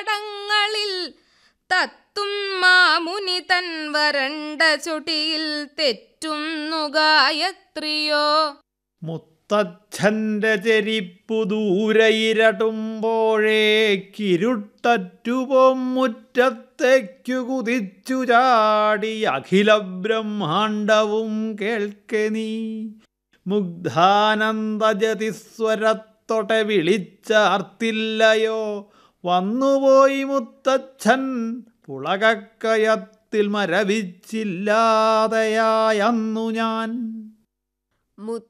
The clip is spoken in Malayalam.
തടങ്ങളിൽ തത്തും മാമുനി തൻ വരണ്ട ചുടിയിൽ തെറ്റുന്നു ഗായത്രിയോ മുത്തച്ഛന്റെ ചെരിപ്പു ദൂരെ ഇരട്ടുമ്പോഴേക്കിരുട്ടറ്റുപോം മുറ്റത്തേക്കു കുതിച്ചു ചാടി അഖില ബ്രഹ്മാണ്ടവും കേൾക്കെ നീ മുഗ്ധാനന്ദജതിസ്വരത്തൊടെ വിളിച്ചാർത്തില്ലയോ വന്നുപോയി മുത്തച്ഛൻ പുളകക്കയത്തിൽ മരവിച്ചില്ലാതെയായന്നു ഞാൻ മുത്ത